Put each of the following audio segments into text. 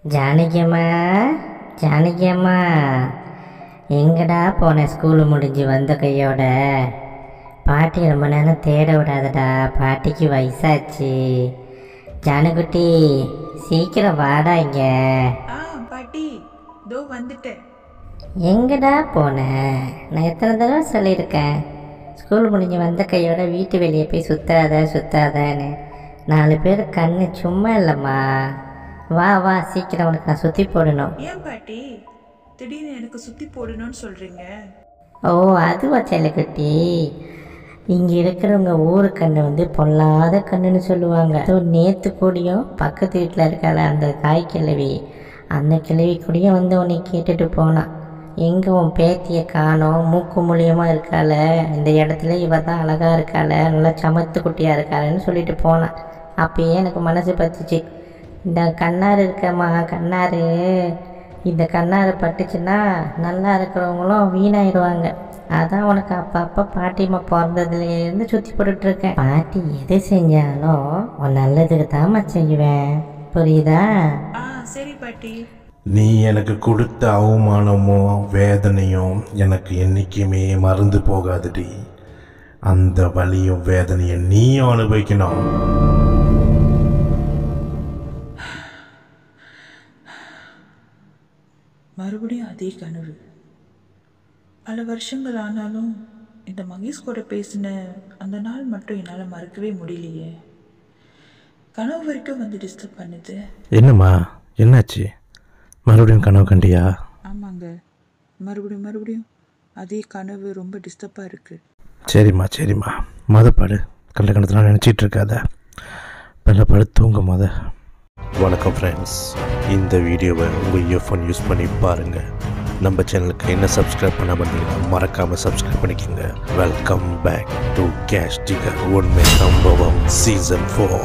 ஜானகியம்மா ஜானகியம்மா எங்கடா போன ஸ்கூலு முடிஞ்சு வந்த கையோட பாட்டி ரொம்ப நேரம் தேட விடாதடா பாட்டிக்கு வயசாச்சு ஜானகுட்டி சீக்கிரம் வாடா இங்க ஆ பாட்டி தோ வந்துட்டேன் எங்கடா போன நான் எத்தனை தடவை சொல்லியிருக்கேன் ஸ்கூல் முடிஞ்சு வந்த கையோட வீட்டு வெளியே போய் சுத்தாத சுத்தாதன்னு நாலு பேர் கண்ணு சும்மா இல்லைம்மா வா வா சீக்கிரம் உனக்கு நான் சுற்றி போடணும் ஏன் பாட்டி திடீர்னு எனக்கு சுத்தி போடணும்னு சொல்றீங்க ஓ அதுவா செல்லக்குட்டி இங்கே இருக்கிறவங்க ஊரு கண்ணு வந்து பொல்லாத கண்ணுன்னு சொல்லுவாங்க ஸோ நேற்று கூடயும் பக்கத்து வீட்டில் இருக்கால அந்த தாய் கிழவி அந்த கிழவி கூடயும் வந்து உன்னை கேட்டுட்டு போனான் எங்கே உன் பேத்தியை காணோம் மூக்கு மூலியமாக இருக்கால இந்த இடத்துல இவ தான் அழகாக இருக்கால நல்லா சமத்து குட்டியாக இருக்காளன்னு சொல்லிட்டு போனான் அப்பயே எனக்கு மனசு பத்துச்சு இந்த கண்ணாறு இருக்கம்மா கண்ணாறு இந்த கண்ணாறு பட்டுச்சுன்னா நல்லா இருக்கிறவங்களும் வீணாயிடுவாங்க அதான் உனக்கு அப்பப்போ பாட்டிம்மா பிறந்ததுலேருந்து சுற்றி போட்டுட்ருக்கேன் பாட்டி எது செஞ்சாலும் உன் நல்லதுக்கு தாம்மா செய்வேன் புரியுதா ஆ சரி பாட்டி நீ எனக்கு கொடுத்த அவமானமும் வேதனையும் எனக்கு என்றைக்குமே மறந்து போகாதுடி அந்த வலியும் வேதனையும் நீயும் அனுபவிக்கணும் மறுபடியும் அதே கனவு பல வருஷங்கள் ஆனாலும் இந்த மகேஷ் கூட பேசின அந்த நாள் மட்டும் என்னால் மறக்கவே முடியலையே கனவு வரைக்கும் வந்து டிஸ்டர்ப் பண்ணுது என்னம்மா என்னாச்சு மறுபடியும் கனவு கண்டியா ஆமாங்க மறுபடியும் மறுபடியும் அதே கனவு ரொம்ப டிஸ்டர்பாக இருக்குது சரிம்மா சரிம்மா மொத படு கள்ள கணத்தெலாம் நினச்சிட்டு இருக்காத நல்ல படு தூங்க மொத வணக்கம் ஃப்ரெண்ட்ஸ் இந்த வீடியோவை உங்கள் இயர்ஃபோன் யூஸ் பண்ணி பாருங்கள் நம்ம சேனலுக்கு என்ன சப்ஸ்கிரைப் பண்ண பண்ணீங்கன்னா மறக்காமல் சப்ஸ்கிரைப் பண்ணிக்கோங்க welcome back to cash digger உண்மை சம்பவம் season four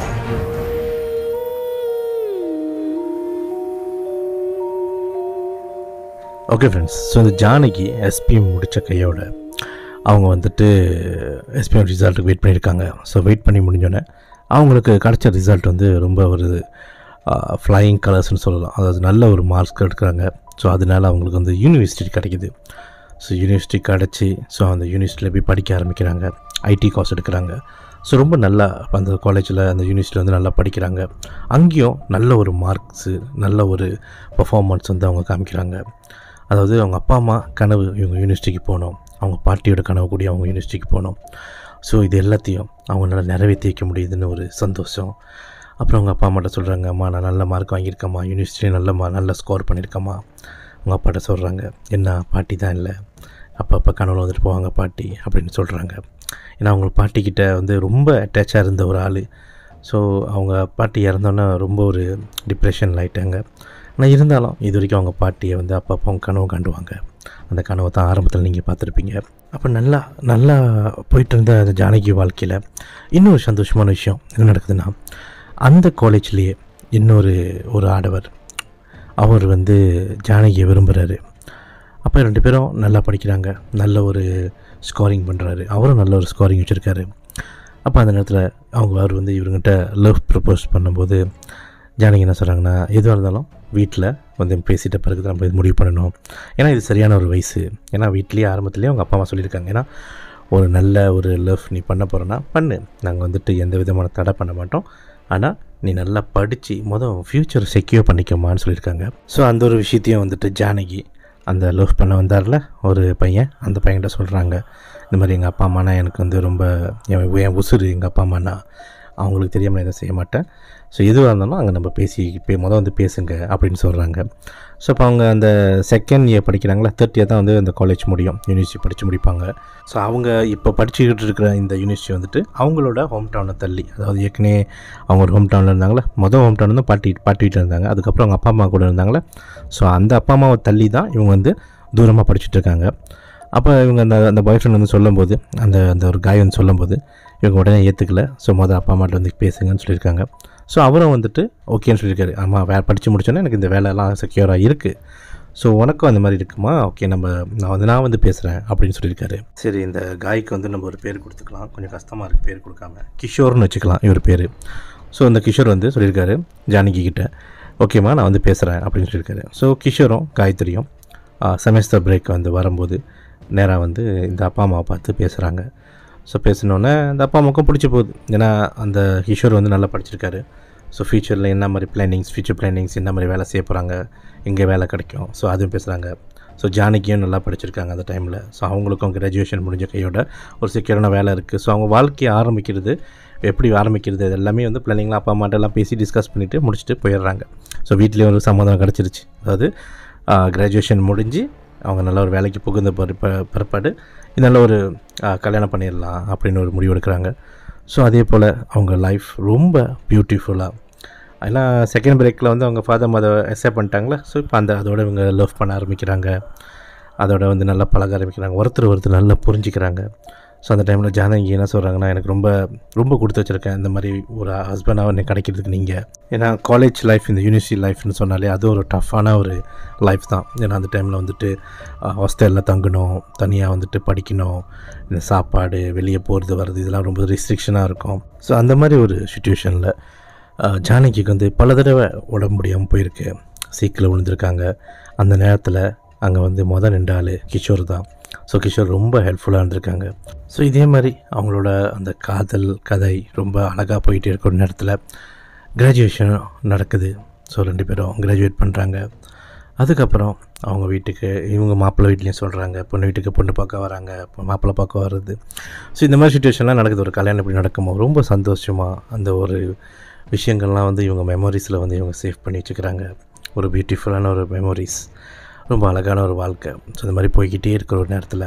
okay friends so இந்த ஜானகி எஸ்பிஎம் முடித்த கையோட அவங்க வந்துட்டு எஸ்பிஎம் ரிசல்ட்டுக்கு வெயிட் பண்ணியிருக்காங்க ஸோ வெயிட் பண்ணி முடிஞ்சோடனே அவங்களுக்கு கிடைச்ச ரிசல்ட் வந்து ரொம்ப ஒரு ஃப்ளையிங் கலர்ஸ்னு சொல்லலாம் அதாவது நல்ல ஒரு மார்க்ஸ் எடுக்கிறாங்க ஸோ அதனால அவங்களுக்கு வந்து யூனிவர்சிட்டி கிடைக்குது ஸோ யூனிவர்சிட்டி கிடச்சி ஸோ அந்த யூனிவர்சிட்டியில் போய் படிக்க ஆரம்பிக்கிறாங்க ஐடி கோர்ஸ் எடுக்கிறாங்க ஸோ ரொம்ப நல்லா அந்த காலேஜில் அந்த யூனிவர்சிட்டியில் வந்து நல்லா படிக்கிறாங்க அங்கேயும் நல்ல ஒரு மார்க்ஸு நல்ல ஒரு பர்ஃபார்மன்ஸ் வந்து அவங்க காமிக்கிறாங்க அதாவது அவங்க அப்பா அம்மா கனவு இவங்க யூனிவர்சிட்டிக்கு போகணும் அவங்க பாட்டியோட கனவு கூடி அவங்க யூனிவர்சிட்டிக்கு போகணும் ஸோ இது எல்லாத்தையும் அவங்களால நிறைவேற்றி வைக்க முடியுதுன்னு ஒரு சந்தோஷம் அப்புறம் அவங்க அப்பா அம்மாட்ட சொல்கிறாங்க அம்மா நான் நல்ல மார்க் வாங்கியிருக்கேம்மா யூனிவர்சிட்டி நல்ல மா நல்ல ஸ்கோர் பண்ணியிருக்கேம்மா அவங்க அப்பாட்ட சொல்கிறாங்க என்ன பாட்டி தான் இல்லை அப்பப்போ கனவுல வந்துட்டு போவாங்க பாட்டி அப்படின்னு சொல்கிறாங்க ஏன்னா அவங்க பாட்டிக்கிட்ட வந்து ரொம்ப அட்டாச்சாக இருந்த ஒரு ஆள் ஸோ அவங்க பாட்டி இறந்தோன்னே ரொம்ப ஒரு டிப்ரெஷனில் ஆயிட்டாங்க ஆனால் இருந்தாலும் இது வரைக்கும் அவங்க பாட்டியை வந்து அப்பப்போ அவங்க கனவு காண்டுவாங்க அந்த கனவை தான் ஆரம்பத்தில் நீங்கள் பார்த்துருப்பீங்க அப்போ நல்லா நல்லா போயிட்டு இருந்த அந்த ஜானகி வாழ்க்கையில் இன்னொரு சந்தோஷமான விஷயம் என்ன நடக்குதுன்னா அந்த காலேஜ்லேயே இன்னொரு ஒரு ஆடவர் அவர் வந்து ஜானகியை விரும்புகிறாரு அப்போ ரெண்டு பேரும் நல்லா படிக்கிறாங்க நல்ல ஒரு ஸ்கோரிங் பண்ணுறாரு அவரும் நல்ல ஒரு ஸ்கோரிங் வச்சுருக்காரு அப்போ அந்த நேரத்தில் அவங்க அவர் வந்து இவங்ககிட்ட லவ் ப்ரப்போஸ் பண்ணும்போது ஜானகி என்ன சொல்கிறாங்கன்னா எதுவாக இருந்தாலும் வீட்டில் வந்து பேசிட்ட பிறகு தான் நம்ம இது முடிவு பண்ணணும் ஏன்னா இது சரியான ஒரு வயசு ஏன்னா வீட்லேயே ஆரம்பத்துலேயே அவங்க அப்பா அம்மா சொல்லியிருக்காங்க ஏன்னா ஒரு நல்ல ஒரு லவ் நீ பண்ண போகிறேன்னா பண்ணு நாங்கள் வந்துட்டு எந்த விதமான தடை பண்ண மாட்டோம் ஆனால் நீ நல்லா படித்து மொதல் ஃப்யூச்சர் செக்யூர் பண்ணிக்கமான்னு சொல்லியிருக்காங்க ஸோ அந்த ஒரு விஷயத்தையும் வந்துட்டு ஜானகி அந்த லவ் பண்ண வந்தார்ல ஒரு பையன் அந்த பையன்கிட்ட சொல்கிறாங்க இந்த மாதிரி எங்கள் அப்பா அம்மானா எனக்கு வந்து ரொம்ப என் என் உசுறு எங்கள் அப்பா அம்மானா அவங்களுக்கு தெரியாமல் நான் எதுவும் செய்ய மாட்டேன் ஸோ எதுவாக இருந்தாலும் அங்கே நம்ம பேசி பே மொதல் வந்து பேசுங்க அப்படின்னு சொல்கிறாங்க ஸோ இப்போ அவங்க அந்த செகண்ட் இயர் படிக்கிறாங்களா தேர்ட் இயர் தான் வந்து அந்த காலேஜ் முடியும் யூனிவர்சிட்டி படித்து முடிப்பாங்க ஸோ அவங்க இப்போ படிச்சுக்கிட்டு இருக்கிற இந்த யூனிவர்சிட்டி வந்துட்டு அவங்களோட ஹோம் டவுனை தள்ளி அதாவது ஏற்கனவே அவங்க ஒரு ஹோம் டவுனில் இருந்தாங்களே மொதல் ஹோம் டவுன் வந்து பாட்டி பாட்டி வீட்டில் இருந்தாங்க அதுக்கப்புறம் அவங்க அப்பா அம்மா கூட இருந்தாங்களே ஸோ அந்த அப்பா அம்மாவை தள்ளி தான் இவங்க வந்து தூரமாக படிச்சுட்டு இருக்காங்க அப்போ இவங்க அந்த அந்த பாய் ஃப்ரெண்ட் வந்து சொல்லும்போது அந்த அந்த ஒரு காய் வந்து சொல்லும்போது இவங்க உடனே ஏற்றுக்கல ஸோ மொதல் அப்பா அம்மாட்ட வந்து பேசுங்கன்னு சொல்லியிருக்காங்க ஸோ அவரும் வந்துட்டு ஓகேன்னு சொல்லியிருக்காரு ஆமாம் வே படித்து முடிச்சோன்னே எனக்கு இந்த வேலையெல்லாம் செக்யூராக இருக்குது ஸோ உனக்கும் அந்த மாதிரி இருக்குமா ஓகே நம்ம நான் வந்து நான் வந்து பேசுகிறேன் அப்படின்னு சொல்லியிருக்காரு சரி இந்த காய்க்கு வந்து நம்ம ஒரு பேர் கொடுத்துக்கலாம் கொஞ்சம் கஷ்டமாக இருக்குது பேர் கொடுக்காம கிஷோர்னு வச்சுக்கலாம் இவர் பேர் ஸோ இந்த கிஷோர் வந்து சொல்லியிருக்காரு ஜானகி கிட்ட ஓகேம்மா நான் வந்து பேசுகிறேன் அப்படின்னு சொல்லியிருக்காரு ஸோ கிஷோரும் காயத்ரியும் செமஸ்டர் பிரேக் வந்து வரும்போது நேராக வந்து இந்த அப்பா அம்மாவை பார்த்து பேசுகிறாங்க ஸோ பேசினோன்னே அந்த அப்பா அம்மாவுக்கும் பிடிச்சி போகுது ஏன்னா அந்த கிஷோர் வந்து நல்லா படிச்சிருக்காரு ஸோ ஃப்யூச்சரில் என்ன மாதிரி பிளானிங்ஸ் ஃப்யூச்சர் பிளானிங்ஸ் என்ன மாதிரி வேலை செய்ய போகிறாங்க எங்கே வேலை கிடைக்கும் ஸோ அதுவும் பேசுகிறாங்க ஸோ ஜானகியும் நல்லா படிச்சிருக்காங்க அந்த டைமில் ஸோ அவங்களுக்கும் கிராஜுவேஷன் முடிஞ்ச கையோட ஒரு செக்யூரான வேலை இருக்குது ஸோ அவங்க வாழ்க்கையை ஆரம்பிக்கிறது எப்படி ஆரம்பிக்கிறது இது எல்லாமே வந்து பிளானிங்லாம் அப்பா அம்மாட்ட எல்லாம் பேசி டிஸ்கஸ் பண்ணிவிட்டு முடிச்சுட்டு போயிடுறாங்க ஸோ வீட்லேயும் ஒரு சமாதானம் கிடச்சிருச்சு அதாவது கிராஜுவேஷன் முடிஞ்சு அவங்க நல்ல ஒரு வேலைக்கு புகுந்த பிறப்ப பிற்பாடு நல்ல ஒரு ஆ, கல்யாணம் பண்ணிடலாம் அப்படின்னு ஒரு முடிவு எடுக்கிறாங்க ஸோ அதே போல் அவங்க லைஃப் ரொம்ப பியூட்டிஃபுல்லாக ஏன்னா செகண்ட் பிரேக்கில் வந்து அவங்க ஃபாதர் மதர் அக்செப்ட் பண்ணிட்டாங்களே ஸோ இப்போ அந்த அதோட இவங்க லவ் பண்ண ஆரம்பிக்கிறாங்க அதோட வந்து நல்லா பழக ஆரம்பிக்கிறாங்க ஒருத்தர் ஒருத்தர் நல்லா புரிஞ்சுக்கிறாங்க ஸோ அந்த டைமில் ஜானகி என்ன சொல்கிறாங்கன்னா எனக்கு ரொம்ப ரொம்ப கொடுத்து வச்சுருக்கேன் இந்த மாதிரி ஒரு ஹஸ்பண்டாக எனக்கு கிடைக்கிறதுக்கு நீங்கள் ஏன்னா காலேஜ் லைஃப் இந்த யூனிவர்சிட்டி லைஃப்னு சொன்னாலே அது ஒரு டஃப்பான ஒரு லைஃப் தான் ஏன்னா அந்த டைமில் வந்துட்டு ஹாஸ்டலில் தங்கணும் தனியாக வந்துட்டு படிக்கணும் இந்த சாப்பாடு வெளியே போகிறது வர்றது இதெல்லாம் ரொம்ப ரெஸ்ட்ரிக்ஷனாக இருக்கும் ஸோ அந்த மாதிரி ஒரு சுச்சுவேஷனில் ஜானகிக்கு வந்து பல தடவை உடம்பு முடியாமல் போயிருக்கு சீக்கில் விழுந்திருக்காங்க அந்த நேரத்தில் அங்கே வந்து மொதல் நின்ற ஆள் கிஷோர் தான் ஸோ கிஷோர் ரொம்ப ஹெல்ப்ஃபுல்லாக இருந்திருக்காங்க ஸோ இதே மாதிரி அவங்களோட அந்த காதல் கதை ரொம்ப அழகாக போயிட்டே இருக்க ஒரு நேரத்தில் கிராஜுவேஷன் நடக்குது ஸோ ரெண்டு பேரும் கிராஜுவேட் பண்ணுறாங்க அதுக்கப்புறம் அவங்க வீட்டுக்கு இவங்க மாப்பிள்ளை வீட்லேயும் சொல்கிறாங்க பொண்ணு வீட்டுக்கு பொண்ணு பார்க்க வராங்க பொ- மாப்பிள்ளை பார்க்க வர்றது ஸோ இந்த மாதிரி சுச்சுவேஷன்லாம் நடக்குது ஒரு கல்யாணம் இப்படி நடக்குமோ ரொம்ப சந்தோஷமாக அந்த ஒரு விஷயங்கள்லாம் வந்து இவங்க மெமரிஸில் வந்து இவங்க சேவ் பண்ணி வச்சுக்கிறாங்க ஒரு பியூட்டிஃபுல்லான ஒரு மெமரிஸ் ரொம்ப அழகான ஒரு வாழ்க்கை ஸோ இந்த மாதிரி போய்கிட்டே இருக்கிற ஒரு நேரத்தில்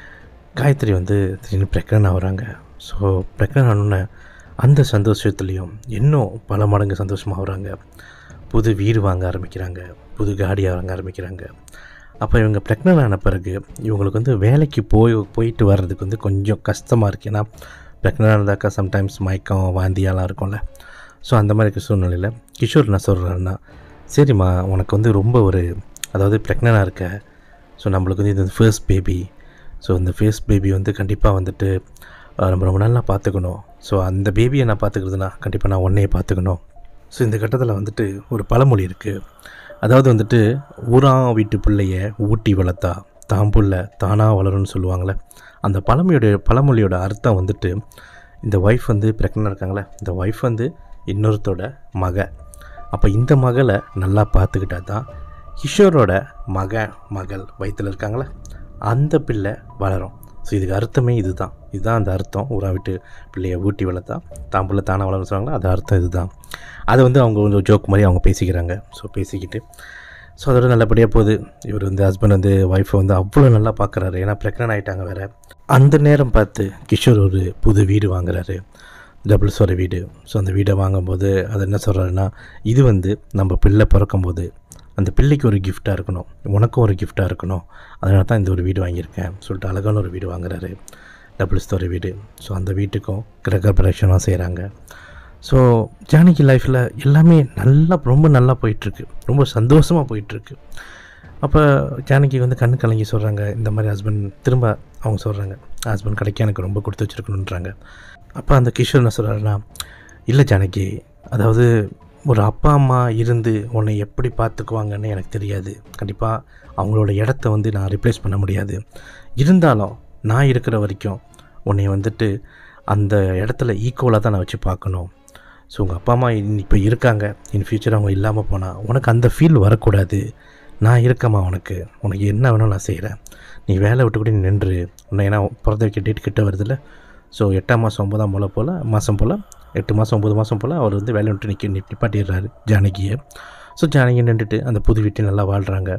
காயத்ரி வந்து திடீர்னு ப்ரெக்னென்ட் ஆகுறாங்க ஸோ ப்ரெக்னென்ட் ஆனோடனே அந்த சந்தோஷத்துலேயும் இன்னும் பல மடங்கு சந்தோஷமாகறாங்க புது வீடு வாங்க ஆரம்பிக்கிறாங்க புது காடி வாங்க ஆரம்பிக்கிறாங்க அப்போ இவங்க ப்ரெக்னென்ட் ஆன பிறகு இவங்களுக்கு வந்து வேலைக்கு போய் போயிட்டு வர்றதுக்கு வந்து கொஞ்சம் கஷ்டமாக இருக்குது ஏன்னா ப்ரெக்னென்ட் இருந்தாக்கா சம்டைம்ஸ் மயக்கம் வாந்தியெல்லாம் இருக்கும்ல ஸோ அந்த மாதிரி இருக்க சூழ்நிலையில் கிஷோர் என்ன சொல்கிறாருன்னா சரிம்மா உனக்கு வந்து ரொம்ப ஒரு அதாவது ப்ரெக்னென்ட்டாக இருக்க ஸோ நம்மளுக்கு வந்து இது ஃபர்ஸ்ட் பேபி ஸோ இந்த ஃபர்ஸ்ட் பேபி வந்து கண்டிப்பாக வந்துட்டு அஹ், நம்ம ரொம்ப நல்லா பார்த்துக்கணும் ஸோ அந்த பேபியை நான் பார்த்துக்கிறதுனா கண்டிப்பாக நான் உன்னையே பார்த்துக்கணும் ஸோ இந்த கட்டத்தில் வந்துட்டு ஒரு பழமொழி இருக்குது அதாவது வந்துட்டு ஊரா வீட்டு பிள்ளைய ஊட்டி வளர்த்தா தாம்புள்ள தானாக வளரும்னு சொல்லுவாங்களே அந்த பழமொழியோட பழமொழியோட அர்த்தம் வந்துட்டு இந்த ஒய்ஃப் வந்து ப்ரெக்னென்ட் இருக்காங்களே இந்த ஒய்ஃப் வந்து இன்னொருத்தோட மக அப்போ இந்த மகளை நல்லா பார்த்துக்கிட்டா தான் கிஷோரோட மக மகள் வயிற்றில் இருக்காங்களே அந்த பிள்ளை வளரும் ஸோ இதுக்கு அர்த்தமே இதுதான் இதுதான் அந்த அர்த்தம் ஊரா விட்டு பிள்ளைய ஊட்டி வளர்த்தா தான் பிள்ளை தானே வளரும்னு சொல்லுவாங்களா அது அர்த்தம் இதுதான் அதை வந்து அவங்க கொஞ்சம் ஜோக் மாதிரி அவங்க பேசிக்கிறாங்க ஸோ பேசிக்கிட்டு ஸோ அதோட நல்லபடியாக போகுது இவர் வந்து ஹஸ்பண்ட் வந்து ஒய்ஃபை வந்து அவ்வளோ நல்லா பார்க்குறாரு ஏன்னா ப்ரெக்னென்ட் ஆகிட்டாங்க வேறு அந்த நேரம் பார்த்து கிஷோர் ஒரு புது வீடு வாங்குறாரு டபுள் ஸ்டோரி வீடு ஸோ அந்த வீடை வாங்கும்போது அது என்ன சொல்கிறாருன்னா இது வந்து நம்ம பிள்ளை பிறக்கும்போது அந்த பிள்ளைக்கு ஒரு கிஃப்டாக இருக்கணும் உனக்கும் ஒரு கிஃப்டாக இருக்கணும் அதனால தான் இந்த ஒரு வீடு வாங்கியிருக்கேன் சொல்லிட்டு அழகான ஒரு வீடு வாங்குறாரு டபுள் ஸ்டோரி வீடு ஸோ அந்த வீட்டுக்கும் கிரக பிரவேசனம் செய்கிறாங்க ஸோ ஜானகி லைஃப்பில் எல்லாமே நல்லா ரொம்ப நல்லா போயிட்டுருக்கு ரொம்ப சந்தோஷமாக போயிட்டுருக்கு அப்போ ஜானகி வந்து கண்ணு கலங்கி சொல்கிறாங்க இந்த மாதிரி ஹஸ்பண்ட் திரும்ப அவங்க சொல்கிறாங்க ஹஸ்பண்ட் கிடைக்க எனக்கு ரொம்ப கொடுத்து வச்சிருக்கணுன்றாங்க அப்போ அந்த கிஷோர் என்ன சொல்கிறாருன்னா இல்லை ஜானகி அதாவது ஒரு அப்பா அம்மா இருந்து உன்னை எப்படி பார்த்துக்குவாங்கன்னு எனக்கு தெரியாது கண்டிப்பாக அவங்களோட இடத்த வந்து நான் ரிப்ளேஸ் பண்ண முடியாது இருந்தாலும் நான் இருக்கிற வரைக்கும் உன்னை வந்துட்டு அந்த இடத்துல ஈக்குவலாக தான் நான் வச்சு பார்க்கணும் ஸோ உங்கள் அப்பா அம்மா இப்போ இருக்காங்க இன் ஃப்யூச்சர் அவங்க இல்லாமல் போனால் உனக்கு அந்த ஃபீல் வரக்கூடாது நான் இருக்கேம்மா உனக்கு உனக்கு என்ன வேணும் நான் செய்கிறேன் நீ வேலை விட்டு கூட நீ நின்று உன்னை ஏன்னா பிறந்த வைக்க டேட் கிட்ட வருதுல்ல ஸோ எட்டாம் மாதம் ஒன்பதாம் போல் போல் மாதம் போல் எட்டு மாதம் ஒம்பது மாதம் போல் அவர் வந்து வேலை விட்டு நிற்க நிப்பாட்டிடுறாரு ஜானகியை ஸோ ஜானகி நின்றுட்டு அந்த புது வீட்டை நல்லா வாழ்கிறாங்க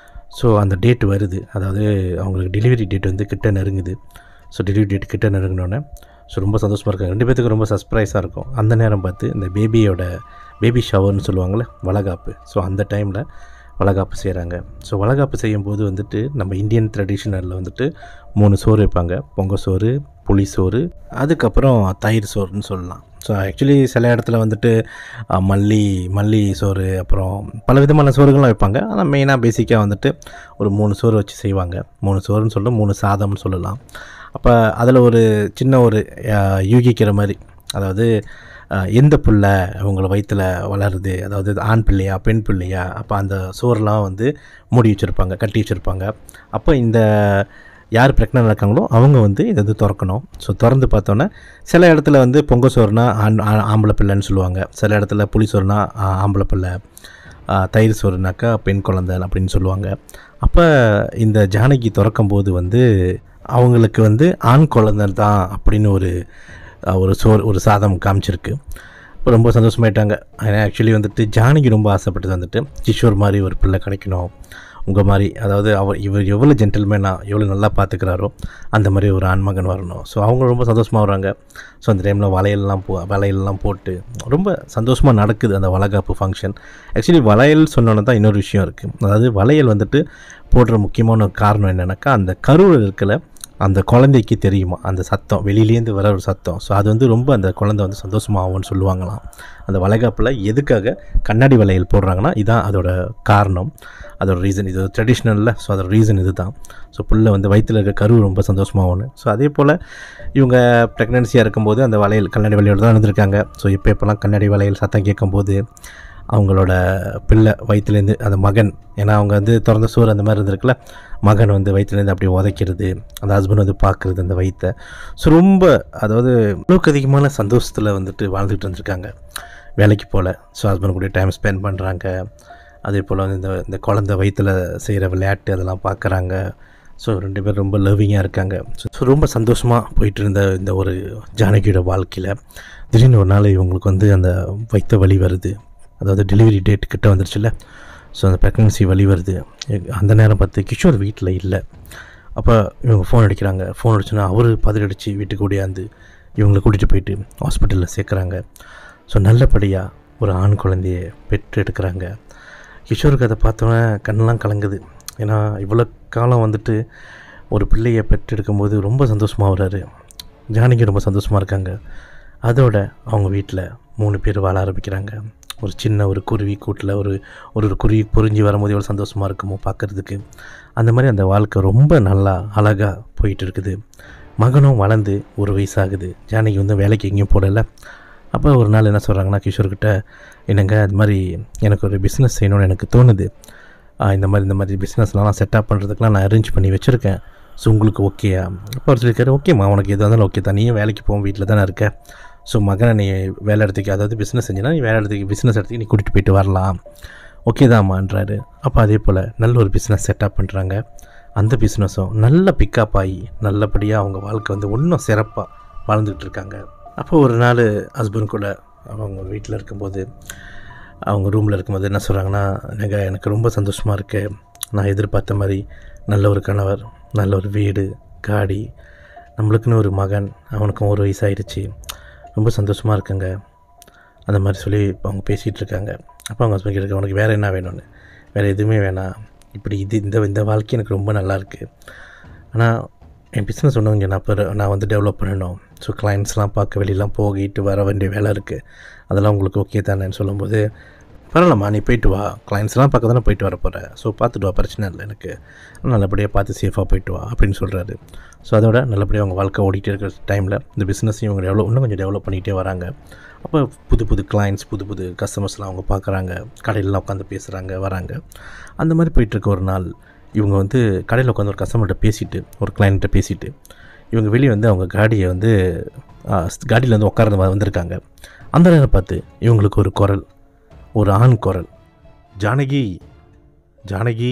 ஸோ அந்த டேட் வருது அதாவது அவங்களுக்கு டெலிவரி டேட் வந்து கிட்ட நெருங்குது ஸோ டெலிவரி டேட் கிட்ட நெருங்கினோடனே ஸோ ரொம்ப சந்தோஷமாக இருக்காங்க ரெண்டு பேத்துக்கும் ரொம்ப சர்ப்ரைஸாக இருக்கும் அந்த நேரம் பார்த்து இந்த பேபியோட பேபி ஷவர்னு சொல்லுவாங்கள்ல வளகாப்பு ஸோ அந்த டைமில் வளகாப்பு செய்கிறாங்க ஸோ வளகாப்பு செய்யும்போது வந்துட்டு நம்ம இந்தியன் ட்ரெடிஷ்னலில் வந்துட்டு மூணு சோறு வைப்பாங்க பொங்கல் சோறு புளி சோறு அதுக்கப்புறம் தயிர் சோறுன்னு சொல்லலாம் ஸோ ஆக்சுவலி சில இடத்துல வந்துட்டு அஹ், மல்லி மல்லி சோறு அப்புறம் பல விதமான சோறுகள்லாம் வைப்பாங்க ஆனால் மெயினாக பேசிக்காக வந்துட்டு ஒரு மூணு சோறு வச்சு செய்வாங்க மூணு சோறுன்னு சொல்ல மூணு சாதம்னு சொல்லலாம் அப்போ அதில் ஒரு சின்ன ஒரு அஹ், யூகிக்கிற மாதிரி அதாவது அஹ், எந்த பிள்ளை அவங்கள வயிற்றில் வளருது அதாவது ஆண் பிள்ளையா பெண் பிள்ளையா அப்போ அந்த சோறுலாம் வந்து மூடி வச்சுருப்பாங்க கட்டி வச்சுருப்பாங்க அப்போ இந்த யார் ப்ரெக்னென்ட் இருக்காங்களோ அவங்க வந்து இதை வந்து திறக்கணும் ஸோ திறந்து பார்த்தோன்னே சில இடத்துல வந்து பொங்க சோறுனா ஆண் ஆ- ஆம்பளை பிள்ளைன்னு சொல்லுவாங்க சில இடத்துல புளி சோறுனா ஆ, ஆம்பளை பிள்ளை ஆ, தயிர் சோறுனாக்கா பெண் குழந்தை அப்படின்னு சொல்லுவாங்க அப்போ இந்த ஜானகி திறக்கும் போது வந்து அவங்களுக்கு வந்து ஆண் குழந்தை தான் அப்படின்னு ஒரு ஆ, ஒரு சோறு ஒரு சாதம் காமிச்சிருக்கு ரொம்ப சந்தோஷமாயிட்டாங்க ஏன்னா ஆக்சுவலி வந்துட்டு ஜானகி ரொம்ப ஆசைப்பட்டது வந்துட்டு கிஷோர் மாதிரி ஒரு பிள்ளை கிடைக்கணும் உங்கள் மாதிரி அதாவது அவர் இவர் எவ்வளோ ஜென்டில்மேனாக எவ்வளோ நல்லா பார்த்துக்கிறாரோ அந்த மாதிரி ஒரு ஆண்மகன் வரணும் ஸோ அவங்க ரொம்ப சந்தோஷமாக வராங்க ஸோ அந்த டைமில் வளையல்லாம் போ வளையல்லாம் போட்டு ரொம்ப சந்தோஷமாக நடக்குது அந்த வளகாப்பு ஃபங்க்ஷன் ஆக்சுவலி வளையல் சொன்னோன்னே தான் இன்னொரு விஷயம் இருக்குது அதாவது வளையல் வந்துட்டு போடுற முக்கியமான ஒரு காரணம் என்னென்னாக்கா அந்த கருவில் இருக்கல அந்த குழந்தைக்கு தெரியுமா அந்த சத்தம் வெளியிலேருந்து வர ஒரு சத்தம் ஸோ அது வந்து ரொம்ப அந்த குழந்தை வந்து சந்தோஷமாகும்னு சொல்லுவாங்களாம் அந்த வளைகாப்பில் எதுக்காக கண்ணாடி வளையல் போடுறாங்கன்னா இதான் அதோட காரணம் அதோட ரீசன் இது ட்ரெடிஷ்னலில் ஸோ அதோட ரீசன் இது தான் ஸோ புள்ள வந்து வயிற்றில் இருக்க கரு ரொம்ப சந்தோஷமாகும்னு ஸோ அதே போல் இவங்க ப்ரெக்னென்சியாக இருக்கும்போது அந்த வளையல் கண்ணாடி வளையல் தான் இருந்திருக்காங்க ஸோ இப்போ இப்போலாம் கண்ணாடி வளையல் சத்தம் கேட்கும்போது அவங்களோட பிள்ளை வயிற்றுலேருந்து அந்த மகன் ஏன்னா அவங்க வந்து திறந்த சோறு அந்த மாதிரி இருந்திருக்குல்ல மகன் வந்து வயிற்றுலேருந்து அப்படியே உதைக்கிறது அந்த ஹஸ்பண்ட் வந்து பார்க்குறது அந்த வயிற்றை ஸோ ரொம்ப அதாவது அளவுக்கு அதிகமான சந்தோஷத்தில் வந்துட்டு வாழ்ந்துட்டு இருந்திருக்காங்க வேலைக்கு போகல ஸோ ஹஸ்பண்ட் கூட டைம் ஸ்பெண்ட் பண்ணுறாங்க அதே போல் வந்து இந்த இந்த குழந்தை வயிற்றில் செய்கிற விளையாட்டு அதெல்லாம் பார்க்குறாங்க ஸோ ரெண்டு பேரும் ரொம்ப லவ்விங்காக இருக்காங்க ஸோ ரொம்ப சந்தோஷமாக போயிட்டு இருந்த இந்த ஒரு ஜானகியோட வாழ்க்கையில் திடீர்னு ஒரு நாள் இவங்களுக்கு வந்து அந்த வைத்த வலி வருது அதாவது டெலிவரி டேட் கிட்ட வந்துருச்சுல்ல ஸோ அந்த ப்ரெக்னன்சி வலி வருது எ- அந்த நேரம் பார்த்து கிஷோர் வீட்டில் இல்லை அப்போ இவங்க ஃபோன் அடிக்கிறாங்க ஃபோன் அடிச்சோன்னா அவர் பதிலடிச்சு வீட்டுக்கு ஓடியாந்து இவங்களை கூட்டிகிட்டு போயிட்டு ஹாஸ்பிட்டலில் சேர்க்குறாங்க ஸோ நல்லபடியாக ஒரு ஆண் குழந்தைய பெற்று எடுக்கிறாங்க கிஷோருக்கு அதை பார்த்தோன்னே கண்ணெல்லாம் கலங்குது ஏன்னா இவ்வளோ காலம் வந்துட்டு ஒரு பிள்ளையை பெற்றெடுக்கும்போது ரொம்ப சந்தோஷமாக வர்றாரு ஜானகி ரொம்ப சந்தோஷமாக இருக்காங்க அதோட அவங்க வீட்டில் மூணு பேர் வாழ ஆரம்பிக்கிறாங்க ஒரு சின்ன ஒரு குருவி கூட்டில் ஒரு ஒரு ஒரு குருவி பொறிஞ்சி வரும்போது எவ்வளோ சந்தோஷமாக இருக்குமோ பார்க்குறதுக்கு அந்த மாதிரி அந்த வாழ்க்கை ரொம்ப நல்லா அழகாக போயிட்டு இருக்குது மகனும் வளர்ந்து ஒரு வயசாகுது ஜானகி வந்து வேலைக்கு எங்கேயும் போடலை அப்போ ஒரு நாள் என்ன சொல்கிறாங்கன்னா கிஷோர்கிட்ட என்னங்க அது மாதிரி எனக்கு ஒரு பிஸ்னஸ் செய்யணும்னு எனக்கு தோணுது ஆஹ் இந்த மாதிரி இந்த மாதிரி பிஸ்னஸ்லாம் நான் செட்டப் பண்ணுறதுக்குலாம் நான் அரேஞ்ச் பண்ணி வச்சுருக்கேன் ஸோ உங்களுக்கு ஓகேயா அப்போ அவர் சொல்லியிருக்காரு ஓகேம்மா உனக்கு எது இருந்தாலும் ஓகே தான் நீயும் வேலைக்கு போகும் வீட்டில் தானே இருக்க ஸோ மகனை நீ வேலை இடத்துக்கு அதாவது பிஸ்னஸ் செஞ்சினா நீ வேலை இடத்துக்கு பிஸ்னஸ் இடத்துக்கு நீ கூட்டிகிட்டு போயிட்டு வரலாம் ஓகே தான்மான்றாரு அப்போ அதே போல் நல்ல ஒரு பிஸ்னஸ் செட்டப் பண்ணுறாங்க அந்த பிஸ்னஸும் நல்ல பிக்கப் ஆகி நல்லபடியாக அவங்க வாழ்க்கை வந்து இன்னும் சிறப்பாக வாழ்ந்துட்டு இருக்காங்க அப்போ ஒரு நாள் ஹஸ்பண்ட் கூட அவங்க வீட்டில் இருக்கும்போது அவங்க ரூமில் இருக்கும்போது என்ன சொல்கிறாங்கன்னா எனக்கு எனக்கு ரொம்ப சந்தோஷமாக இருக்கு நான் எதிர்பார்த்த மாதிரி நல்ல ஒரு கணவர் நல்ல ஒரு வீடு காடி நம்மளுக்குன்னு ஒரு மகன் அவனுக்கும் ஒரு வயசாயிருச்சு ரொம்ப சந்தோஷமாக இருக்குங்க அந்த மாதிரி சொல்லி இப்போ அவங்க பேசிகிட்டு இருக்காங்க அப்போ அவங்க ஹஸ்பண்ட் கேட்க உனக்கு வேறு என்ன வேணும்னு வேறு எதுவுமே வேணாம் இப்படி இது இந்த இந்த வாழ்க்கை எனக்கு ரொம்ப நல்லா இருக்கு ஆனால் என் பிஸ்னஸ் ஒன்று இங்கே நான் இப்போ நான் வந்து டெவலப் பண்ணணும் ஸோ கிளைண்ட்ஸ்லாம் பார்க்க வெளியெல்லாம் போகிட்டு வர வேண்டிய வேலை இருக்குது அதெல்லாம் உங்களுக்கு ஓகே தானேன்னு சொல்லும்போது பரவாயில்லம்மா நீ போயிட்டு வா கிளைண்ட்ஸ்லாம் பார்க்க தானே போயிட்டு வர போகிற ஸோ பார்த்துட்டு வா பிரச்சனை இல்லை எனக்கு நல்லபடியாக பார்த்து சேஃபாக போயிட்டு வா அப்படின்னு சொல்கிறாரு ஸோ அதோட நல்லபடியாக அவங்க வாழ்க்கை ஓடிட்டே இருக்கிற டைமில் இந்த பிஸ்னஸையும் இவங்க டெவலப் இன்னும் கொஞ்சம் டெவலப் பண்ணிகிட்டே வராங்க அப்போ புது புது கிளைண்ட்ஸ் புது புது கஸ்டமர்ஸ்லாம் அவங்க பார்க்குறாங்க கடையிலலாம் உட்காந்து பேசுகிறாங்க வராங்க அந்த மாதிரி போயிட்டுருக்க ஒரு நாள் இவங்க வந்து கடையில் உட்காந்து ஒரு கஸ்டமர்கிட்ட பேசிட்டு ஒரு கிளைண்ட்டை பேசிட்டு இவங்க வெளியே வந்து அவங்க காடியை வந்து காடியில் வந்து உட்கார வந்திருக்காங்க அந்த நேரம் பார்த்து இவங்களுக்கு ஒரு குரல் ஒரு ஆண் குரல் ஜானகி ஜானகி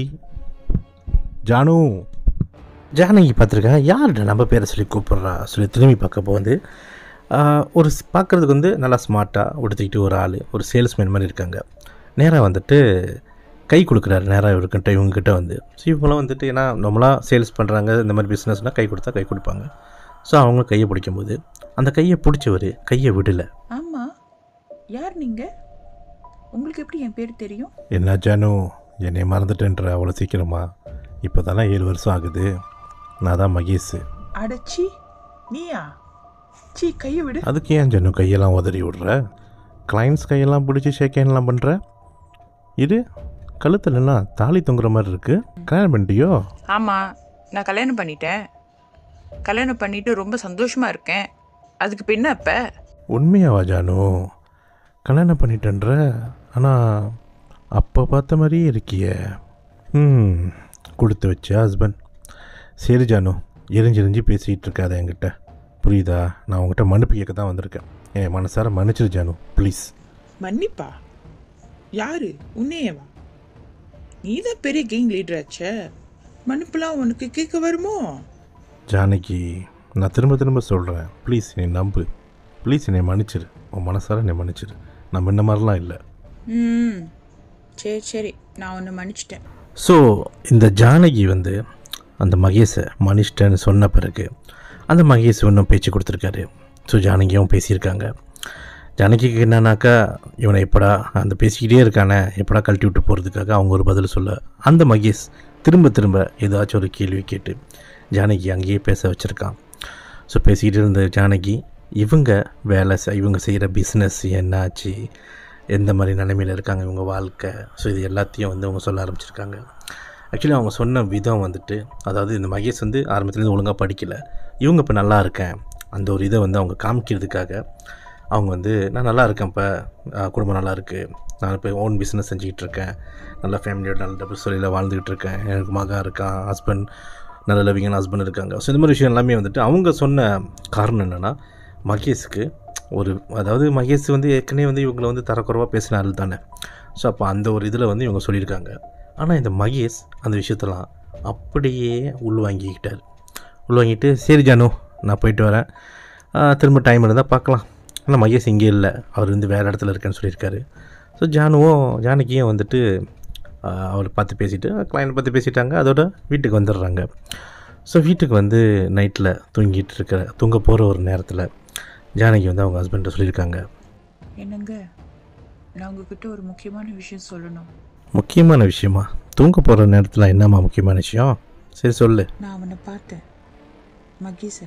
ஜானு ஜானகி பார்த்துருக்கேன் யார்கிட்ட நம்ம பேரை சொல்லி கூப்பிட்றா சொல்லி திரும்பி பார்க்கப்போ வந்து ஆஹ், ஒரு ஸ்- பார்க்கறதுக்கு வந்து நல்லா ஸ்மார்ட்டாக உடுத்திக்கிட்டு ஒரு ஆள் ஒரு சேல்ஸ்மேன் மாதிரி இருக்காங்க நேராக வந்துட்டு கை கொடுக்குறாரு நேராக இவர்கிட்ட இவங்ககிட்ட வந்து ஸோ இவங்களாம் வந்துட்டு ஏன்னா நம்மளாம் சேல்ஸ் பண்ணுறாங்க இந்த மாதிரி பிஸ்னஸ்னால் கை கொடுத்தா கை கொடுப்பாங்க ஸோ அவங்களும் கையை பிடிக்கும்போது அந்த கையை பிடிச்சவர் கையை விடலை ஆமாம் யார் நீங்கள் உங்களுக்கு எப்படி என் பேர் தெரியும் என்ன ஜானு என்னை மறந்துட்டேன்ற அவ்வளோ சீக்கிரமா இப்போ தானே ஏழு வருஷம் ஆகுது நான் தான் மகேஷ் அடச்சி நீயா சீ கையை விடு அதுக்கு ஏன் ஜானு கையெல்லாம் உதறி விடுற கிளைண்ட்ஸ் கையெல்லாம் பிடிச்சி ஷேக்கேன்லாம் பண்ணுற இது கழுத்துல என்ன தாலி தொங்குற மாதிரி இருக்கு கல்யாணம் பண்ணிட்டியோ ஆமாம் நான் கல்யாணம் பண்ணிட்டேன் கல்யாணம் பண்ணிட்டு ரொம்ப சந்தோஷமாக இருக்கேன் அதுக்கு இப்போ என்ன இப்போ உண்மையாவா ஜானு கல்யாணம் பண்ணிட்டேன்ற ஆனால் அப்போ பார்த்த மாதிரியே இருக்கியே ம் கொடுத்து வச்ச ஹஸ்பண்ட் சரி ஜானு எரிஞ்செரிஞ்சு பேசிகிட்டு இருக்காத என்கிட்ட புரியுதா நான் உங்ககிட்ட மன்னிப்பு கேட்க தான் வந்திருக்கேன் என் மனசார மன்னிச்சிரு ஜானு ப்ளீஸ் மன்னிப்பா யாரு உன்னையவா நீ தான் பெரிய கேங் லீடர் ஆச்சே மன்னிப்புலாம் உனக்கு கேட்க வருமோ ஜானகி நான் திரும்ப திரும்ப சொல்கிறேன் ப்ளீஸ் என்னை நம்பு ப்ளீஸ் என்னை மன்னிச்சிரு உன் மனசார என்னை மன்னிச்சிரு நான் முன்ன மாதிரிலாம் இல்லை ம் சரி சரி நான் உன்னை மன்னிச்சிட்டேன் ஸோ இந்த ஜானகி வந்து அந்த மகேஷை மன்னிச்சிட்டேன்னு சொன்ன பிறகு அந்த மகேஷ் இன்னும் பேச்சு கொடுத்துருக்காரு ஸோ ஜானகியும் பேசியிருக்காங்க ஜானகிக்கு என்னன்னாக்கா இவனை எப்படா அந்த பேசிக்கிட்டே இருக்கானே எப்படா கழட்டி விட்டு போகிறதுக்காக அவங்க ஒரு பதில் சொல்ல அந்த மகேஷ் திரும்ப திரும்ப ஏதாச்சும் ஒரு கேள்வி கேட்டு ஜானகி அங்கேயே பேச வச்சுருக்கான் ஸோ பேசிக்கிட்டு இருந்த ஜானகி இவங்க வேலை செய்- இவங்க செய்கிற பிஸ்னஸ் என்னாச்சு எந்த மாதிரி நிலைமையில் இருக்காங்க இவங்க வாழ்க்கை ஸோ இது எல்லாத்தையும் வந்து அவங்க சொல்ல ஆரம்பிச்சிருக்காங்க ஆக்சுவலி அவங்க சொன்ன விதம் வந்துட்டு அதாவது இந்த மகேஷ் வந்து ஆரம்பத்துலேருந்து ஒழுங்காக படிக்கலை இவங்க இப்போ நல்லா இருக்கேன் அந்த ஒரு இதை வந்து அவங்க காமிக்கிறதுக்காக அவங்க வந்து நான் நல்லா இருக்கேன் இப்போ குடும்பம் நல்லா இருக்குது நான் இப்போ ஓன் பிஸ்னஸ் செஞ்சுக்கிட்டு இருக்கேன் நல்ல ஃபேமிலியோட நல்ல டபுள் சொல்லியில் வாழ்ந்துக்கிட்டு இருக்கேன் எனக்கு மகன் இருக்கான் ஹஸ்பண்ட் நல்ல லவிங்கான ஹஸ்பண்ட் இருக்காங்க ஸோ இந்த மாதிரி விஷயம் எல்லாமே வந்துட்டு அவங்க சொன்ன காரணம் என்னென்னா மகேஷுக்கு ஒரு அதாவது மகேஷ் வந்து ஏற்கனவே வந்து இவங்களை வந்து தரக்குறைவாக பேசின ஆள் தானே ஸோ அப்போ அந்த ஒரு இதில் வந்து இவங்க சொல்லியிருக்காங்க ஆனால் இந்த மகேஷ் அந்த விஷயத்தெல்லாம் அப்படியே உள்வாங்கிக்கிட்டார் உள்வாங்கிட்டு சரி ஜானு நான் போயிட்டு வரேன் ஆ, திரும்ப டைம் இருந்தால் பார்க்கலாம் ஆனால் மகேஷ் இங்கே இல்லை அவர் வந்து வேறு இடத்துல இருக்கேன்னு சொல்லியிருக்காரு ஸோ ஜானுவும் ஜானகியும் வந்துட்டு ஆ, அவரை பார்த்து பேசிட்டு கிளைண்ட் பார்த்து பேசிட்டாங்க அதோட வீட்டுக்கு வந்துடுறாங்க ஸோ வீட்டுக்கு வந்து நைட்டில் தூங்கிட்டு இருக்கிற தூங்க போகிற ஒரு நேரத்தில் ஜானகி வந்து அவங்க ஹஸ்பண்ட்டை சொல்லியிருக்காங்க என்னங்க நான் உங்ககிட்ட ஒரு முக்கியமான விஷயம் சொல்லணும் முக்கியமான விஷயமா தூங்க போகிற நேரத்தில் என்னம்மா முக்கியமான விஷயம் சரி சொல்லு நான் அவனை பார்த்தேன் மகீஸ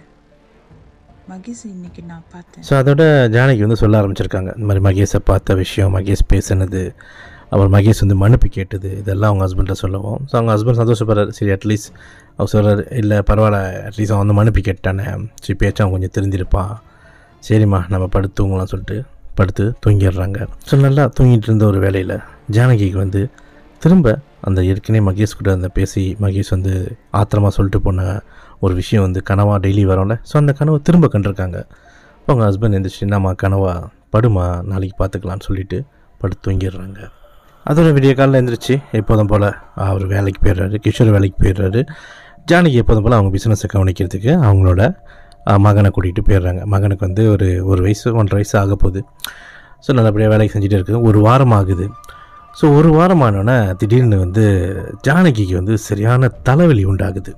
மகீஸ் இன்னைக்கு நான் பார்த்தேன் ஸோ அதோட ஜானகி வந்து சொல்ல ஆரம்பிச்சிருக்காங்க இந்த மாதிரி மகேஷை பார்த்த விஷயம் மகேஷ் பேசினது அப்புறம் மகேஷ் வந்து மன்னிப்பு கேட்டது இதெல்லாம் அவங்க ஹஸ்பண்ட்டை சொல்லவும் ஸோ அவங்க ஹஸ்பண்ட் சந்தோஷப்படுறாரு சரி அட்லீஸ்ட் அவர் சொல்கிறார் இல்லை பரவாயில்ல அட்லீஸ்ட் அவன் வந்து மன்னிப்பு கேட்டானே சரி பேச்சும் அவன் கொஞ்சம் தெரிஞ்சிருப்பான் சரிம்மா நம்ம படுத்து தூங்கலாம் சொல்லிட்டு படுத்து தூங்கிடுறாங்க ஸோ நல்லா தூங்கிட்டு இருந்த ஒரு வேலையில் ஜானகிக்கு வந்து திரும்ப அந்த ஏற்கனவே மகேஷ் கூட அந்த பேசி மகேஷ் வந்து ஆத்திரமாக சொல்லிட்டு போன ஒரு விஷயம் வந்து கனவா டெய்லி வரும்ல ஸோ அந்த கனவை திரும்ப கண்டிருக்காங்க அவங்க ஹஸ்பண்ட் எந்திரிச்சு என்னம்மா கனவா படுமா நாளைக்கு பார்த்துக்கலான்னு சொல்லிட்டு படுத்து தூங்கிடுறாங்க அதோட விடிய காலையில் எந்திரிச்சு எப்போதும் போல் அவர் வேலைக்கு போயிடுறாரு கிஷோர் வேலைக்கு போயிடுறாரு ஜானகி எப்போதும் போல் அவங்க பிஸ்னஸை கவனிக்கிறதுக்கு அவங்களோட அஹ், மகனை கூட்டிகிட்டு போயிடுறாங்க மகனுக்கு வந்து ஒரு ஒரு வயசு ஒன்றரை வயசு ஆக போகுது ஸோ நல்லபடியாக வேலைக்கு செஞ்சுட்டு இருக்குது ஒரு வாரம் ஆகுது ஸோ ஒரு வாரம் ஆனோடனே திடீர்னு வந்து ஜானகிக்கு வந்து சரியான தலைவலி உண்டாகுது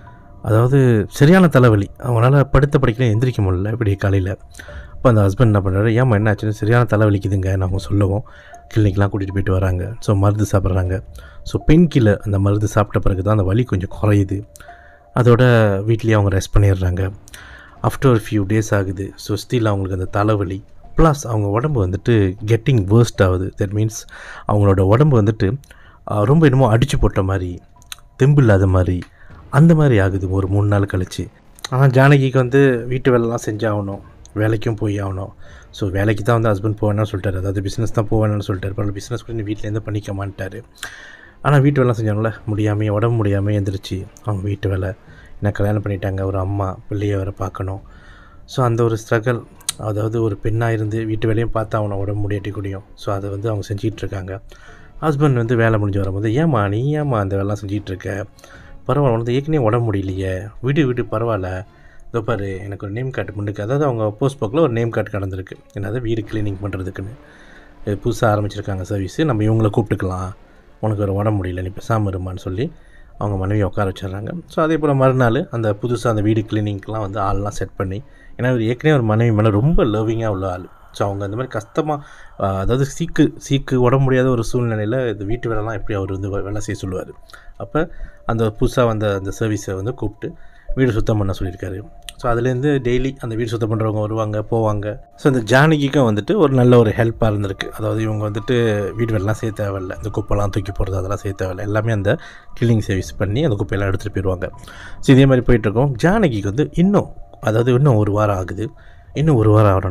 அதாவது சரியான தலைவலி அவங்களால படுத்த படிக்கலாம் எந்திரிக்க முடியல இப்படி காலையில் அப்போ அந்த ஹஸ்பண்ட் என்ன பண்ணுறாரு ஏமா என்ன ஆச்சுன்னு சரியான தலைவலிக்குதுங்க அவங்க சொல்லவும் கிளினிக்லாம் கூட்டிகிட்டு போயிட்டு வராங்க ஸோ மருந்து சாப்பிட்றாங்க ஸோ பெயின் கில்லர் அந்த மருந்து சாப்பிட்ட பிறகு தான் அந்த வலி கொஞ்சம் குறையுது அதோட வீட்லேயே அவங்க ரெஸ்ட் பண்ணிடுறாங்க ஆஃப்டர் ஒரு ஃபியூ டேஸ் ஆகுது ஸோ ஸ்டில் அவங்களுக்கு அந்த தலைவலி ப்ளஸ் அவங்க உடம்பு வந்துட்டு கெட்டிங் வேர்ஸ்ட் ஆகுது தட் மீன்ஸ் அவங்களோட உடம்பு வந்துட்டு ஆஹ், ரொம்ப என்னமோ அடிச்சு போட்ட மாதிரி தெம்பு இல்லாத மாதிரி அந்த மாதிரி ஆகுது ஒரு மூணு நாள் கழிச்சு ஆனால் ஜானகிக்கு வந்து வீட்டு வேலைலாம் செஞ்சாகணும் வேலைக்கும் போய் ஆகணும் ஸோ வேலைக்கு தான் வந்து ஹஸ்பண்ட் போவேன்னு சொல்லிட்டாரு அதாவது பிஸ்னஸ் தான் போவேன்னு சொல்லிட்டாரு பரவாயில்ல பிஸ்னஸ் கூட நீ வீட்டிலேருந்து பண்ணிக்க மாட்டாரு ஆனால் வீட்டு வேலை செஞ்சாங்கள முடியாமல் உடம்பு முடியாமல் எந்திரிச்சு அவங்க வீட்டு வேலை என்ன கல்யாணம் பண்ணிட்டாங்க ஒரு அம்மா பிள்ளைய வேற பார்க்கணும் ஸோ அந்த ஒரு ஸ்ட்ரகிள் அதாவது ஒரு பெண்ணாக இருந்து வீட்டு வேலையும் பார்த்து அவனை உடம்பு முடியாட்டி கூடியும் ஸோ அதை வந்து அவங்க செஞ்சிகிட்டு இருக்காங்க ஹஸ்பண்ட் வந்து வேலை முடிஞ்சு வரும்போது ஏம்மா நீ ஏம்மா அந்த வேலைலாம் செஞ்சிகிட்டு இருக்க பரவாயில்ல உனக்கு ஏற்கனவே உடம்பு முடியலையே விடு விடு பரவாயில்ல இதோ பாரு எனக்கு ஒரு நேம் கார்டு முன்னுக்கு அதாவது அவங்க போஸ்ட் போக்கில் ஒரு நேம் கார்டு கடந்திருக்கு என்னது வீடு க்ளீனிங் பண்ணுறதுக்குன்னு இது புதுசாக ஆரம்பிச்சிருக்காங்க சர்வீஸு நம்ம இவங்களை கூப்பிட்டுக்கலாம் உனக்கு ஒரு உடம்பு முடியல நீ பேசாமல் இருமான்னு சொல்லி அவங்க மனைவியை உட்கார வச்சிடுறாங்க ஸோ அதே போல் மறுநாள் அந்த புதுசாக அந்த வீடு கிளீனிங்க்கெலாம் வந்து ஆள்லாம் செட் பண்ணி ஏன்னா இவர் ஏற்கனவே ஒரு மனைவி மேலே ரொம்ப லவ்விங்காக உள்ள ஆள் ஸோ அவங்க அந்த மாதிரி கஷ்டமாக அதாவது சீக்கு சீக்கு உடம்பு முடியாத ஒரு சூழ்நிலையில் இந்த வீட்டு வேலைலாம் எப்படி அவர் வந்து வே- வேலை செய்ய சொல்லுவார் அப்போ அந்த புதுசாக வந்த அந்த சர்வீஸை வந்து கூப்பிட்டு வீடு சுத்தம் பண்ண சொல்லியிருக்காரு ஸோ அதுலேருந்து டெய்லி அந்த வீடு சுத்தம் பண்ணுறவங்க வருவாங்க போவாங்க ஸோ இந்த ஜானகிக்கும் வந்துட்டு ஒரு நல்ல ஒரு ஹெல்ப்பாக இருந்திருக்கு அதாவது இவங்க வந்துட்டு வீடு வேலைலாம் செய்ய தேவையில்ல இந்த குப்பைலாம் தூக்கி போடுறது அதெல்லாம் செய்ய தேவையில்ல எல்லாமே அந்த கிளீனிங் சர்வீஸ் பண்ணி அந்த குப்பையெல்லாம் எடுத்துகிட்டு போயிடுவாங்க ஸோ இதே மாதிரி போயிட்டுருக்கோம் ஜானகிக்கு வந்து இன்னும் அதாவது இன்னும் ஒரு வாரம் ஆகுது இன்னும் ஒரு வாரம் ஆகணுன்னே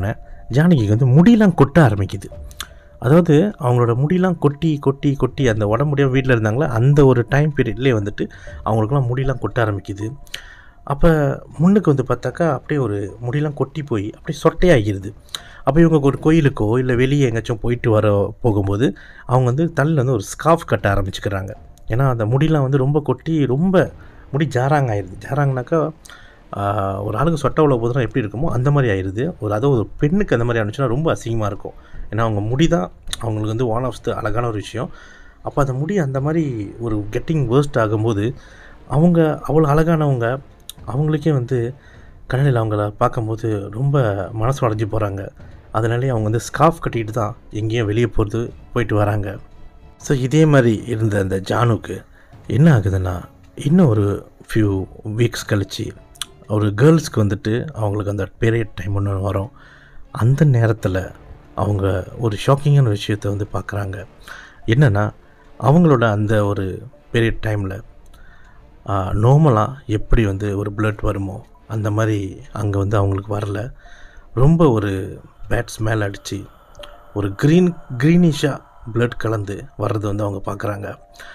ஜானகிக்கு வந்து முடியெல்லாம் கொட்ட ஆரம்பிக்குது அதாவது அவங்களோட முடியெல்லாம் கொட்டி கொட்டி கொட்டி அந்த உடம்புடைய வீட்டில் இருந்தாங்களே அந்த ஒரு டைம் பீரியட்லேயே வந்துட்டு அவங்களுக்குலாம் முடியெல்லாம் கொட்ட ஆரம்பிக்குது அப்போ முன்னுக்கு வந்து பார்த்தாக்கா அப்படியே ஒரு முடியெல்லாம் கொட்டி போய் அப்படியே சொட்டையாகிடுது அப்போ இவங்க ஒரு கோயிலுக்கோ இல்லை வெளியே எங்கேயாச்சும் போயிட்டு வர போகும்போது அவங்க வந்து தலையில் வந்து ஒரு ஸ்கார்ஃப் கட்ட ஆரம்பிச்சுக்கிறாங்க ஏன்னா அந்த முடியெல்லாம் வந்து ரொம்ப கொட்டி ரொம்ப முடி ஜாராங்க ஆயிடுது ஜாராங்கனாக்கா ஆஹ், ஒரு ஆளுக்கு சொட்டை உள்ள போதுனா எப்படி இருக்குமோ அந்த மாதிரி ஆயிடுது ஒரு அதுவும் ஒரு பெண்ணுக்கு அந்த மாதிரி ஆனிச்சுன்னா ரொம்ப அசிங்கமாக இருக்கும் ஏன்னா அவங்க முடி தான் அவங்களுக்கு வந்து ஒன் ஆஃப் த அழகான ஒரு விஷயம் அப்போ அந்த முடி அந்த மாதிரி ஒரு கெட்டிங் வேர்ஸ்ட் ஆகும்போது அவங்க அவ்வளோ அழகானவங்க அவங்களுக்கே வந்து கண்ணனில் அவங்கள பார்க்கும்போது ரொம்ப மனசு உடஞ்சி போகிறாங்க அதனாலே அவங்க வந்து ஸ்கார்ஃப் கட்டிட்டு தான் எங்கேயும் வெளியே போகிறது போயிட்டு வராங்க ஸோ இதே மாதிரி இருந்த அந்த ஜானுக்கு என்ன ஆகுதுன்னா இன்னும் ஒரு ஃபியூ வீக்ஸ் கழித்து ஒரு கேர்ள்ஸ்க்கு வந்துட்டு அவங்களுக்கு அந்த பீரியட் டைம் ஒன்று வரும் அந்த நேரத்தில் அவங்க ஒரு ஷாக்கிங்கான விஷயத்தை வந்து பார்க்குறாங்க என்னென்னா அவங்களோட அந்த ஒரு பீரியட் டைமில் நார்மலாக எப்படி வந்து ஒரு blood வருமோ அந்த மாதிரி அங்கே வந்து அவங்களுக்கு வரல ரொம்ப ஒரு பேட் ஸ்மெல் அடித்து ஒரு க்ரீன் க்ரீனிஷாக blood கலந்து வர்றது வந்து அவங்க பார்க்குறாங்க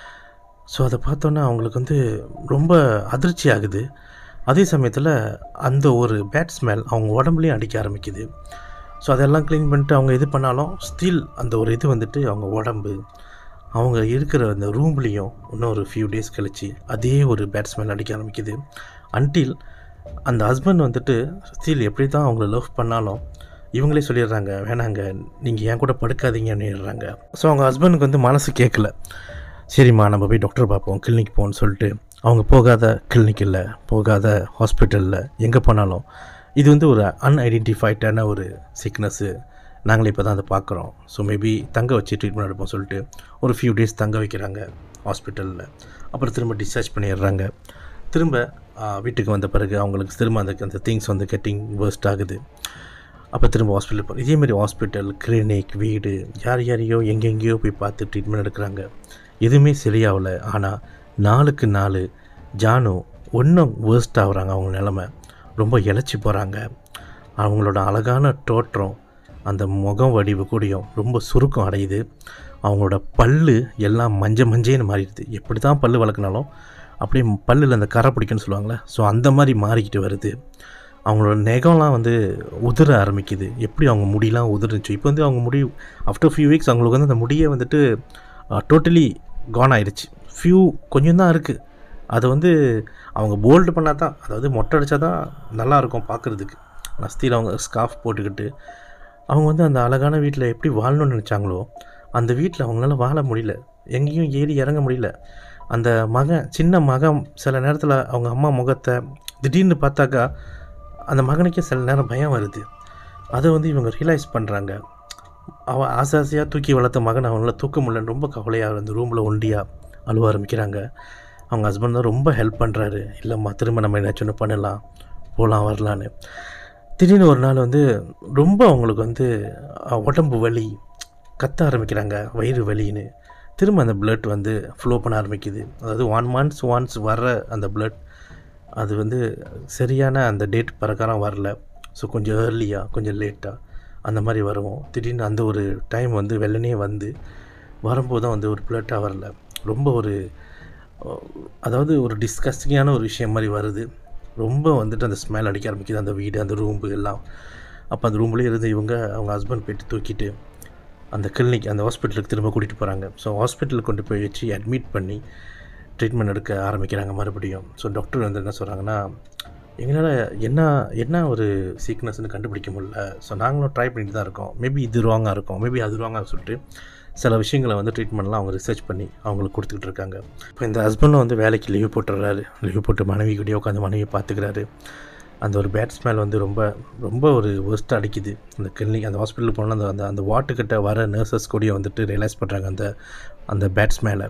ஸோ அதை பார்த்தோன்னே அவங்களுக்கு வந்து ரொம்ப அதிர்ச்சி ஆகுது அதே சமயத்தில் அந்த ஒரு பேட் ஸ்மெல் அவங்க உடம்புலையும் அடிக்க ஆரம்பிக்குது ஸோ அதெல்லாம் க்ளீன் பண்ணிட்டு அவங்க இது பண்ணாலும் ஸ்டில் அந்த ஒரு இது வந்துட்டு அவங்க உடம்பு அவங்க இருக்கிற அந்த ரூம்லேயும் இன்னும் ஒரு ஃபியூ டேஸ் கழிச்சு அதே ஒரு பேட் ஸ்மெல் அடிக்க ஆரம்பிக்குது அன்டில் அந்த ஹஸ்பண்ட் வந்துட்டு ஸ்டில் எப்படி தான் அவங்கள லவ் பண்ணாலும் இவங்களே சொல்லிடுறாங்க வேணாங்க நீங்கள் என் கூட படுக்காதீங்கன்னுறாங்க ஸோ அவங்க ஹஸ்பண்டுக்கு வந்து மனசு கேட்கல சரிம்மா நம்ம போய் டாக்டர் பார்ப்போம் கிளினிக் போகணும்னு சொல்லிட்டு அவங்க போகாத கிளினிக் இல்லை போகாத ஹாஸ்பிட்டலில் எங்கே போனாலும் இது வந்து ஒரு அன்ஐடென்டிஃபைடான ஒரு சிக்னஸ்ஸு நாங்களே இப்போ தான் அதை பார்க்குறோம் ஸோ மேபி தங்க வச்சு ட்ரீட்மெண்ட் எடுப்போம் சொல்லிட்டு ஒரு ஃபியூ டேஸ் தங்க வைக்கிறாங்க ஹாஸ்பிட்டலில் அப்புறம் திரும்ப டிஸ்சார்ஜ் பண்ணிடுறாங்க திரும்ப ஆ, வீட்டுக்கு வந்த பிறகு அவங்களுக்கு திரும்ப அந்த அந்த திங்ஸ் வந்து கெட்டிங் வேர்ஸ்ட் ஆகுது அப்போ திரும்ப ஹாஸ்பிட்டல் போ இதேமாரி ஹாஸ்பிட்டல் கிளினிக் வீடு யார் யாரையோ எங்கெங்கேயோ போய் பார்த்து ட்ரீட்மெண்ட் எடுக்கிறாங்க எதுவுமே சரியாகல ஆனால் நாளுக்கு நாள் ஜானு ஒன்றும் வேர்ஸ்ட் ஆகுறாங்க அவங்க நிலமை ரொம்ப இழைச்சி போகிறாங்க அவங்களோட அழகான தோற்றம் அந்த முகம் வடிவு கூடியும் ரொம்ப சுருக்கம் அடையுது அவங்களோட பல்லு எல்லாம் மஞ்ச மஞ்சேன்னு மாறிடுது எப்படி தான் பல்லு வளர்க்குனாலும் அப்படியே பல்லில் அந்த கரை பிடிக்குன்னு சொல்லுவாங்களே ஸோ அந்த மாதிரி மாறிக்கிட்டு வருது அவங்களோட நெகம்லாம் வந்து உதிர ஆரம்பிக்குது எப்படி அவங்க முடியெலாம் உதிர்ந்துச்சு இப்போ வந்து அவங்க முடி ஆஃப்டர் ஃபியூ வீக்ஸ் அவங்களுக்கு வந்து அந்த முடியே வந்துட்டு டோட்டலி கான் ஆயிடுச்சு ஃபியூ கொஞ்சம் தான் இருக்குது அதை வந்து அவங்க போல்டு பண்ணால் தான் அதாவது மொட்டை அடித்தா தான் நல்லாயிருக்கும் பார்க்குறதுக்கு ஆனால் ஸ்டீல் அவங்க ஸ்கார்ஃப் போட்டுக்கிட்டு அவங்க வந்து அந்த அழகான வீட்டில் எப்படி வாழணும்னு நினச்சாங்களோ அந்த வீட்டில் அவங்களால வாழ முடியல எங்கேயும் ஏறி இறங்க முடியல அந்த மகன் சின்ன மகன் சில நேரத்தில் அவங்க அம்மா முகத்தை திடீர்னு பார்த்தாக்கா அந்த மகனுக்கே சில நேரம் பயம் வருது அதை வந்து இவங்க ரியலைஸ் பண்ணுறாங்க அவன் ஆசை ஆசையாக தூக்கி வளர்த்த மகன் அவங்களால தூக்க முடியலன்னு ரொம்ப கவலையாக அந்த ரூமில் ஒண்டியாக அழுவ ஆரம்பிக்கிறாங்க அவங்க ஹஸ்பண்ட் தான் ரொம்ப ஹெல்ப் பண்ணுறாரு இல்லைம்மா திரும்ப நம்ம ஏதாச்சும் ஒன்று பண்ணலாம் போகலாம் வரலான்னு திடீர்னு ஒரு நாள் வந்து ரொம்ப அவங்களுக்கு வந்து அஹ், உடம்பு வலி கத்த ஆரம்பிக்கிறாங்க வயிறு வலின்னு திரும்ப அந்த blood வந்து ஃப்ளோ பண்ண ஆரம்பிக்குது அதாவது ஒன் மந்த்ஸ் ஒன்ஸ் வர்ற அந்த blood அது வந்து சரியான அந்த டேட் பிரகாரம் வரல ஸோ கொஞ்சம் ஏர்லியாக கொஞ்சம் லேட்டாக அந்த மாதிரி வருவோம் திடீர்னு அந்த ஒரு டைம் வந்து வெள்ளனே வந்து வரும்போது தான் வந்து ஒரு பிளட்டாக வரல ரொம்ப ஒரு அஹ், அதாவது ஒரு டிஸ்கஸ்டிங்கான ஒரு விஷயம் மாதிரி வருது ரொம்ப வந்துட்டு அந்த ஸ்மெல் அடிக்க ஆரம்பிக்குது அந்த வீடு அந்த ரூம்பு எல்லாம் அப்போ அந்த ரூம்லேயே இருந்து இவங்க அவங்க ஹஸ்பண்ட் போயிட்டு தூக்கிட்டு அந்த கிளினிக் அந்த ஹாஸ்பிட்டலுக்கு திரும்ப கூட்டிகிட்டு போகிறாங்க ஸோ ஹாஸ்பிட்டலுக்கு கொண்டு போய் வச்சு அட்மிட் பண்ணி ட்ரீட்மெண்ட் எடுக்க ஆரம்பிக்கிறாங்க மறுபடியும் ஸோ டாக்டர் வந்து என்ன சொல்கிறாங்கன்னா எங்களால் என்ன என்ன ஒரு சீக்னஸ்னு கண்டுபிடிக்க முடியல ஸோ நாங்களும் ட்ரை பண்ணிட்டு தான் இருக்கோம் மேபி இது ராங்காக இருக்கும் மேபி அது ராங்காக சொல்லிட்டு சில விஷயங்களை வந்து ட்ரீட்மெண்ட்லாம் அவங்க ரிசர்ச் பண்ணி அவங்களுக்கு கொடுத்துக்கிட்டு இருக்காங்க இப்போ இந்த ஹஸ்பண்டும் வந்து வேலைக்கு லீவ் போட்டுடுறாரு லீவ் போட்டு மனைவி கூடயே உட்காந்து மனைவியை பார்த்துக்கிறாரு அந்த ஒரு பேட் ஸ்மெல் வந்து ரொம்ப ரொம்ப ஒரு ஒஸ்ட்டாக அடிக்குது அந்த கிளினிக் அந்த ஹாஸ்பிட்டலுக்கு போனால் அந்த அந்த அந்த வாட்டுக்கிட்ட வர நர்சஸ் கூடயே வந்துட்டு ரியலைஸ் பண்ணுறாங்க அந்த அந்த பேட் ஸ்மெல்லை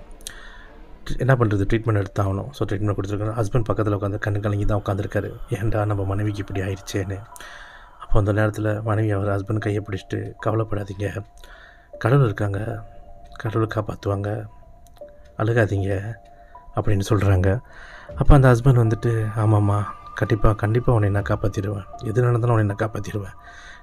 என்ன பண்ணுறது ட்ரீட்மெண்ட் எடுத்தாகணும் ஸோ ட்ரீட்மெண்ட் கொடுத்துருக்காங்க ஹஸ்பண்ட் பக்கத்தில் உட்காந்து கண்ணு கலங்கி தான் உட்காந்துருக்காரு ஏன்டா நம்ம மனைவிக்கு இப்படி ஆயிடுச்சேன்னு அப்போ அந்த நேரத்தில் மனைவி அவர் ஹஸ்பண்ட் கையை பிடிச்சிட்டு கவலைப்படாதீங்க கடவுள் இருக்காங்க கடவுள் காப்பாற்றுவாங்க அழுகாதீங்க அப்படின்னு சொல்கிறாங்க அப்போ அந்த ஹஸ்பண்ட் வந்துட்டு ஆமாம்மா கண்டிப்பாக கண்டிப்பாக உன்னை நான் காப்பாற்றிடுவேன் எது நடந்தாலும் உன்னை நான் காப்பாற்றிடுவேன்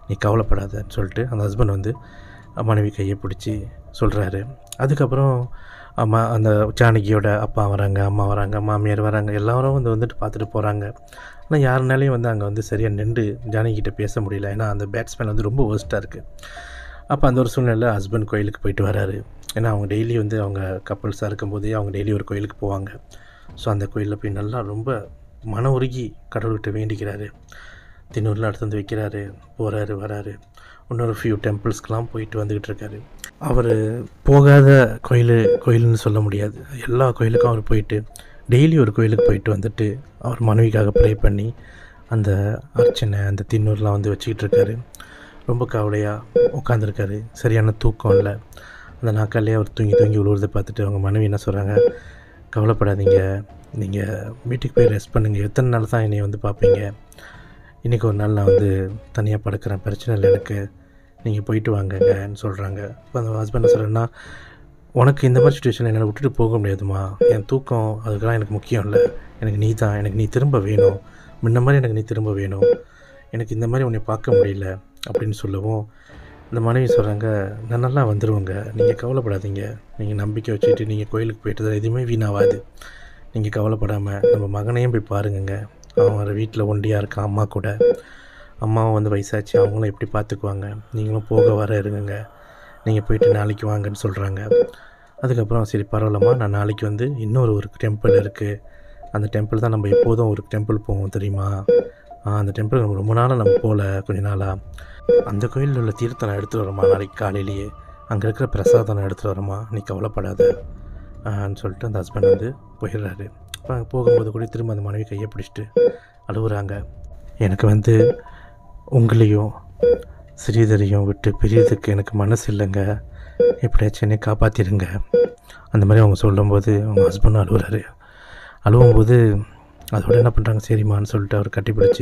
நீ கவலைப்படாதன்னு சொல்லிட்டு அந்த ஹஸ்பண்ட் வந்து மனைவி கையை பிடிச்சி சொல்கிறாரு அதுக்கப்புறம் அம்மா அந்த ஜானகியோட அப்பா வராங்க அம்மா வராங்க மாமியார் வராங்க எல்லாரும் வந்து வந்துட்டு பார்த்துட்டு போகிறாங்க ஆனால் யாருனாலையும் வந்து அங்கே வந்து சரியாக நின்று ஜானகிட்ட பேச முடியல ஏன்னா அந்த பேட்ஸ்மேன் வந்து ரொம்ப வேர்ஸ்ட்டாக இருக்குது அப்போ அந்த ஒரு சூழ்நிலையில் ஹஸ்பண்ட் கோயிலுக்கு போயிட்டு வராரு ஏன்னா அவங்க டெய்லி வந்து அவங்க கப்பல்ஸாக இருக்கும்போதே அவங்க டெய்லி ஒரு கோயிலுக்கு போவாங்க ஸோ அந்த கோயிலில் போய் நல்லா ரொம்ப மன உருகி கடவுள்கிட்ட வேண்டிக்கிறாரு தின்னூரில் எடுத்து வந்து வைக்கிறாரு போகிறாரு வராரு இன்னொரு ஃபியூ டெம்பிள்ஸ்க்கெலாம் போயிட்டு வந்துக்கிட்டு இருக்காரு அவர் போகாத கோயில் கோயில்னு சொல்ல முடியாது எல்லா கோயிலுக்கும் அவர் போயிட்டு டெய்லி ஒரு கோயிலுக்கு போயிட்டு வந்துட்டு அவர் மனைவிக்காக ப்ரே பண்ணி அந்த அர்ச்சனை அந்த தின்னூர்லாம் வந்து வச்சுக்கிட்டு இருக்காரு ரொம்ப கவலையாக உட்காந்துருக்காரு சரியான தூக்கம் இல்லை அந்த நாக்காலே அவர் தூங்கி தூங்கி விழுவுறதை பார்த்துட்டு அவங்க மனைவி என்ன சொல்கிறாங்க கவலைப்படாதீங்க நீங்கள் வீட்டுக்கு போய் ரெஸ்ட் பண்ணுங்கள் எத்தனை நாள் தான் என்னை வந்து பார்ப்பீங்க இன்றைக்கி ஒரு நாள் நான் வந்து தனியாக படுக்கிறேன் பிரச்சனை இல்லை எனக்கு நீங்கள் போயிட்டு வாங்கங்கன்னு சொல்கிறாங்க இப்போ அந்த ஹஸ்பண்ட் சொல்கிறேன்னா உனக்கு இந்த மாதிரி சுச்சுவேஷன் என்னால் விட்டுட்டு போக முடியாதுமா என் தூக்கம் அதுக்கெல்லாம் எனக்கு முக்கியம் இல்லை எனக்கு நீ தான் எனக்கு நீ திரும்ப வேணும் முன்ன மாதிரி எனக்கு நீ திரும்ப வேணும் எனக்கு இந்த மாதிரி உன்னை பார்க்க முடியல அப்படின்னு சொல்லவும் இந்த மனைவி சொல்கிறாங்க நான் நல்லா வந்துடுவோங்க நீங்கள் கவலைப்படாதீங்க நீங்கள் நம்பிக்கை வச்சுட்டு நீங்கள் கோயிலுக்கு போயிட்டு எதுவுமே வீணாகாது நீங்கள் கவலைப்படாமல் நம்ம மகனையும் போய் பாருங்கங்க அவன் வர வீட்டில் ஒண்டியாக இருக்கான் அம்மா கூட அம்மாவும் வந்து வயசாச்சு அவங்களும் எப்படி பார்த்துக்குவாங்க நீங்களும் போக வர இருங்க நீங்கள் போயிட்டு நாளைக்கு வாங்கன்னு சொல்கிறாங்க அதுக்கப்புறம் சரி பரவாயில்லம்மா நான் நாளைக்கு வந்து இன்னொரு ஒரு டெம்பிள் இருக்குது அந்த டெம்பிள் தான் நம்ம எப்போதும் ஒரு டெம்பிள் போவோம் தெரியுமா ஆ, அந்த டெம்பிள் நம்ம ரொம்ப நாளாக நம்ம போகல கொஞ்ச நாளாக அந்த கோயிலில் உள்ள தீர்த்தம் நான் எடுத்துகிட்டு வரமா நாளைக்கு காலையிலேயே அங்கே இருக்கிற பிரசாதம் நான் எடுத்துகிட்டு வரமா நீ கவலைப்படாத ஆன்னு சொல்லிட்டு அந்த ஹஸ்பண்ட் வந்து போயிடுறாரு அப்போ அங்கே போகும்போது கூட திரும்ப அந்த மனைவி கையை பிடிச்சிட்டு அழுகுறாங்க எனக்கு வந்து உங்களையும் ஸ்ரீதரையும் விட்டு பிரியறதுக்கு எனக்கு மனசு இல்லைங்க எப்படியாச்சும் என்னை காப்பாற்றிடுங்க அந்த மாதிரி அவங்க சொல்லும்போது அவங்க ஹஸ்பண்டும் அழுகுறாரு அழுவும்போது அதோட என்ன பண்ணுறாங்க சரிம்மான்னு சொல்லிட்டு அவர் கட்டிப்பிடிச்சி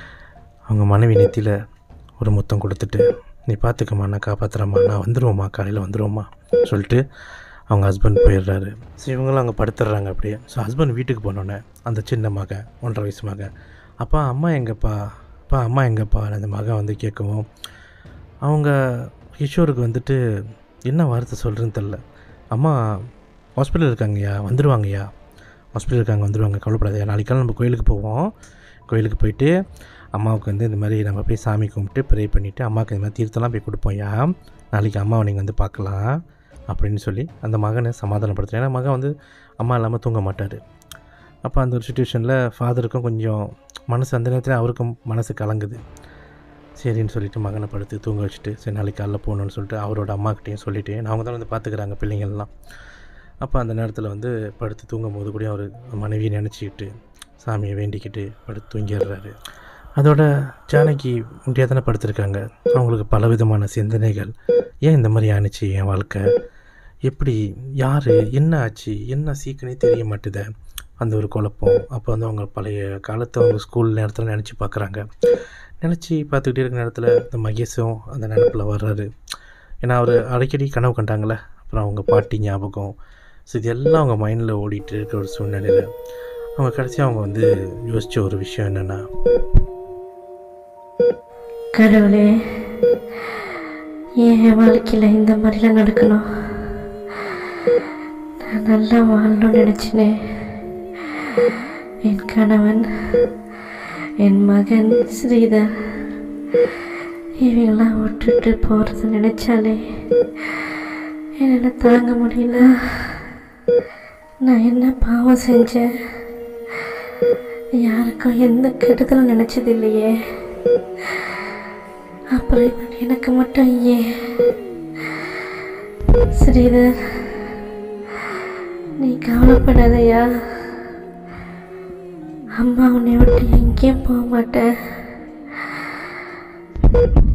அவங்க மனைவி நெத்தியில் ஒரு முத்தம் கொடுத்துட்டு நீ பார்த்துக்கம்மா நான் காப்பாற்றுறம்மா நான் வந்துடுவோம்மா காலையில் வந்துடுவோம்மா சொல்லிட்டு அவங்க ஹஸ்பண்ட் போயிடுறாரு ஸோ இவங்களும் அங்கே படுத்துடுறாங்க அப்படியே ஸோ ஹஸ்பண்ட் வீட்டுக்கு போனோன்னே அந்த சின்ன மகன் ஒன்றரை வயசு மகன் அப்பா அம்மா எங்கப்பா அப்பா அம்மா எங்கப்பா அந்த மகன் வந்து கேட்கவும் அவங்க கிஷோருக்கு வந்துட்டு என்ன வார்த்தை சொல்கிறேன்னு தெரில அம்மா ஹாஸ்பிட்டல் இருக்காங்கய்யா வந்துடுவாங்கய்யா ஹாஸ்பிட்டல் இருக்காங்க வந்துடுவாங்க கவலைப்படாதயா நாளைக்கு காலை நம்ம கோயிலுக்கு போவோம் கோயிலுக்கு போயிட்டு அம்மாவுக்கு வந்து இந்த மாதிரி நம்ம போய் சாமி கும்பிட்டு ப்ரே பண்ணிவிட்டு அம்மாவுக்கு இந்த மாதிரி தீர்த்தம்லாம் போய் கொடுப்போம்யா நாளைக்கு அம்மாவை நீங்கள் வந்து பார்க்கலாம் அப்படின்னு சொல்லி அந்த மகனை சமாதானப்படுத்துகிறேன் ஏன்னா மகன் வந்து அம்மா இல்லாமல் தூங்க மாட்டார் அப்போ அந்த ஒரு சுச்சுவேஷனில் ஃபாதருக்கும் கொஞ்சம் மனசு அந்த நேரத்தில் அவருக்கும் மனசு கலங்குது சரின்னு சொல்லிட்டு மகனை படுத்து தூங்க வச்சுட்டு சரி நாளைக்கு காலைல போகணுன்னு சொல்லிட்டு அவரோட அம்மாக்கிட்டேயும் சொல்லிட்டு அவங்க தான் வந்து பார்த்துக்கிறாங்க பிள்ளைங்கள்லாம் அப்போ அந்த நேரத்தில் வந்து படுத்து தூங்கும் போது கூட அவர் மனைவியை நினச்சிக்கிட்டு சாமியை வேண்டிக்கிட்டு படுத்து தூங்கிடுறாரு அதோட ஜானகி முடியாக தானே படுத்திருக்காங்க அவங்களுக்கு பலவிதமான சிந்தனைகள் ஏன் இந்த மாதிரி ஆணுச்சு என் வாழ்க்கை எப்படி யார் என்ன ஆச்சு என்ன சீக்கிரனே தெரிய மாட்டுதே அந்த ஒரு குழப்பம் அப்போ வந்து அவங்க பழைய காலத்தை அவங்க ஸ்கூல் நேரத்தில் நினச்சி பார்க்குறாங்க நினச்சி பார்த்துக்கிட்டே இருக்கிற நேரத்தில் இந்த மகேஷும் அந்த நினப்பில் வர்றாரு ஏன்னா அவர் அடிக்கடி கனவு கண்டாங்களே அப்புறம் அவங்க பாட்டி ஞாபகம் ஸோ இது எல்லாம் அவங்க மைண்டில் ஓடிட்டு இருக்கிற ஒரு சூழ்நிலையில் அவங்க கடைசி அவங்க வந்து யோசித்த ஒரு விஷயம் என்னென்னா கடவுளே ஏன் என் வாழ்க்கையில் இந்த மாதிரிலாம் நடக்கணும் நான் நல்லா வாழணும்னு நினச்சினேன் என் கணவன் என் மகன் ஸ்ரீதர் இவங்களாம் விட்டுட்டு போகிறத நினச்சாலே என்னால் தாங்க முடியல நான் என்ன பாவம் செஞ்சேன் யாருக்கும் எந்த கெடுதலும் நினச்சது இல்லையே அப்புறம் இவன் எனக்கு மட்டும் ஏன் ஸ்ரீதர் நீ கவலைப்படாதயா அம்மா உன்னை விட்டு எங்கேயும் போக மாட்டேன்